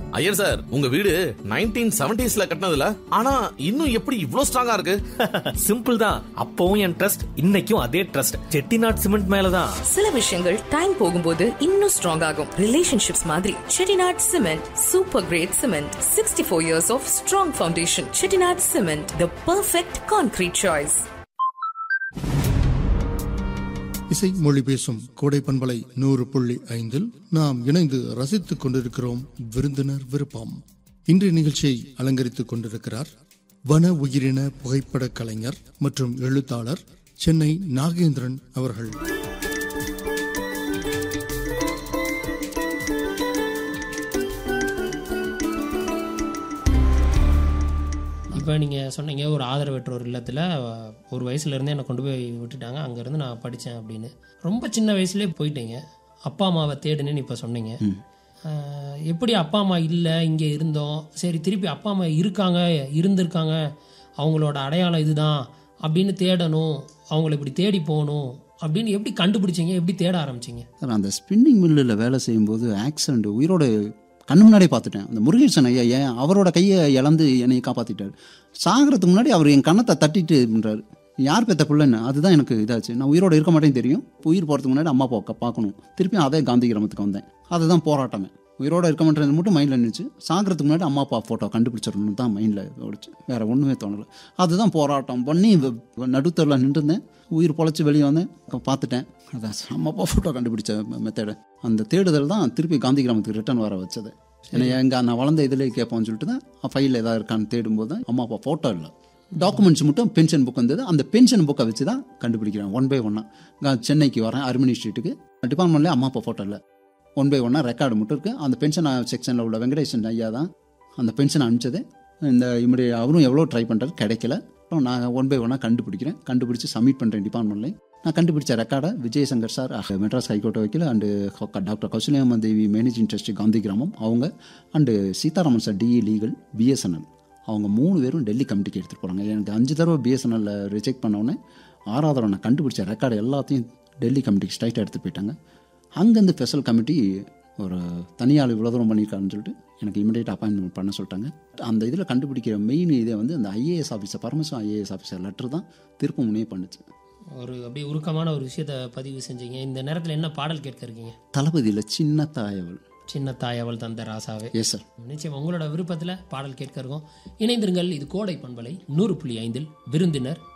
Iyer sir உங்க வீடு nineteen செவன்டிஸ்ல கட்டினதுல ஆனா இன்னும் எப்படி இவ்ளோ ஸ்ட்ராங்கா இருக்கு சிம்பிள் தான் அப்பவும் என் ட்ரஸ்ட் இன்னைக்கும் அதே ட்ரஸ்ட் செட்டிநாட் சிமெண்ட் மேலதான் சில விஷயங்கள் டைம் போகும்போது இன்னும் ஸ்ட்ராங் ஆகும் ரிலேஷன்ஷிப்ஸ் மாதிரி Chettinad cement super great cement sixty four years of strong foundation Chettinad cement the perfect concrete choice இசை மொழி பேசும் கோடை பண்பலை நூறு புள்ளி ஐந்தில் நாம் இணைந்து ரசித்துக் கொண்டிருக்கிறோம் விருந்தினர் விருப்பம் இன்றைய நிகழ்ச்சியை அலங்கரித்துக் கொண்டிருக்கிறார் வன உயிரின புகைப்பட கலைஞர் மற்றும் எழுத்தாளர் சென்னை நாகேந்திரன் அவர்கள் இப்போ நீங்கள் சொன்னீங்க ஒரு ஆதரவற்றோர் இல்லத்தில் ஒரு வயசுலேருந்தே என்னை கொண்டு போய் விட்டுட்டாங்க அங்கேருந்து நான் படித்தேன் அப்படின்னு ரொம்ப சின்ன வயசுலேயே போயிட்டீங்க அப்பா அம்மாவை தேடுனேன்னு இப்போ சொன்னீங்க ஆஹ் எப்படி அப்பா அம்மா இல்லை இங்கே இருந்தோம் சரி திருப்பி அப்பா அம்மா இருக்காங்க இருந்திருக்காங்க அவங்களோட அடையாளம் இதுதான் அப்படின்னு தேடணும் அவங்கள இப்படி தேடி போகணும் அப்படின்னு எப்படி கண்டுபிடிச்சீங்க எப்படி தேட ஆரம்பிச்சீங்க சார் அந்த ஸ்பின்னிங் மில்லில் வேலை செய்யும்போது ஆக்சிடென்ட் உயிரோட கண்ணு முன்னாடியே பார்த்துட்டேன் அந்த முருகேசன் ஐயா ஏன் அவரோட கையை இழந்து என்னை காப்பாற்றிட்டார் சாகிறதுக்கு முன்னாடி அவர் என் கண்ணத்தை தட்டிட்டு பண்றாரு யார் பெத்த பிள்ளைன்னு அதுதான் எனக்கு இதாச்சு நான் உயிரோட இருக்க மாட்டேன்னு தெரியும் உயிர் போகிறதுக்கு முன்னாடி அம்மா அப்பா பார்க்கணும் திருப்பியும் அதே காந்தி கிராமத்துக்கு வந்தேன் அதுதான் போராட்டமே உயிரோட இருக்க மாட்டேறது மட்டும் மைண்டில் இருந்துச்சு சாகிறதுக்கு முன்னாடி அம்மா அப்பா ஃபோட்டோ கண்டுபிடிச்சிடணும்னு தான் மைண்டில் ஓடிச்சு வேற ஒன்றுமே தோணலை அதுதான் போராட்டம் பண்ணி நடுத்தரில் நின்றுருந்தேன் உயிர் பொழைச்சி வெளியே வந்தேன் பார்த்துட்டேன் அதான் அம்மா அப்பா ஃபோட்டோ கண்டுபிடிச்ச மெத்தடு அந்த தேடுதல் தான் திருப்பி காந்தி கிராமத்துக்கு ரிட்டர்ன் வர வச்சது ஏன்னா எங்கள் நான் வளர்ந்த இதிலே கேட்போம்னு சொல்லிட்டு தான் ஃபைல் ஏதாவது இருக்கான்னு தேடும்போது தான் அம்மா அப்பா ஃபோட்டோ இல்லை டாக்குமெண்ட்ஸ் மட்டும் பென்ஷன் புக் வந்தது அந்த பென்ஷன் புக்கை வச்சு தான் கண்டுபிடிக்கிறேன் ஒன் பை ஒன்னாக சென்னைக்கு வரேன் அருமணி ஸ்ட்ரீட்டுக்கு டிபார்ட்மெண்ட்லேயே அம்மா அப்பா ஃபோட்டோ இல்லை ஒன் பை ஒன்னாக ரெக்கார்டு மட்டும் இருக்குது அந்த பென்ஷன் செக்ஷனில் உள்ள வெங்கடேசன் ஐயா தான் அந்த பென்ஷன் அனுப்பிச்சது இந்த இம்முடி அவரும் எவ்வளோ ட்ரை பண்ணுறாரு கிடைக்கல அப்புறம் நான் ஒன் பை ஒன்னாக கண்டுபிடிக்கிறேன் கண்டுபிடிச்சி சப்மிட் பண்ணுறேன் டிபார்ட்மெண்ட்லேயே நான் கண்டுபிடிச்ச ரெக்கார்டை விஜயசங்கர் சார் மெட்ராஸ் ஹைகோர்ட் வைக்கல அண்டு டாக்டர் கௌசல்யாம தேவி மேனேஜிங் ட்ரஸ்ட் காந்தி கிராமம் அவங்க and Seetharaman sir DE legal BSNL அவங்க மூணு பேரும் டெல்லி கமிட்டிக்கு எடுத்துகிட்டு போகிறாங்க எனக்கு அஞ்சு தடவை பிஎஸ்என்எல்ல ரிஜெக்ட் பண்ணோடனே ஆறாவது தடவை நான் கண்டுபிடிச்ச ரெக்கார்டு எல்லாத்தையும் டெல்லி கமிட்டிக்கு ஸ்ட்ரைட்டாக எடுத்து போயிட்டாங்க அங்கேருந்து ஸ்பெஷல் கமிட்டி ஒரு தனியாள் இவ்வளோ தூரம் பண்ணியிருக்காருன்னு சொல்லிட்டு எனக்கு இமீடியட் அப்பாயின்மெண்ட் பண்ண சொல்லிட்டாங்க அந்த இதில் கண்டுபிடிக்கிற மெயின் இதே வந்து அந்த IAS officer Paramasivam IAS officer letter தான் திருப்ப முனையே பண்ணுச்சு ஒரு அப்படியே உருக்கமான ஒரு விஷயத்த பதிவு செஞ்சீங்க இந்த நேரத்தில் என்ன பாடல் கேட்க இருக்கீங்க தளபதியில் சின்ன தாயவள் சின்ன தாயவள் தந்த ராசாவே எஸ் சார் நிச்சயம் உங்களோட விருப்பத்தில் பாடல் கேட்க இருக்கோம் இணைந்திருங்கள் இது கோடை பண்பலை நூறு புள்ளி ஐந்தில் விருந்தினர்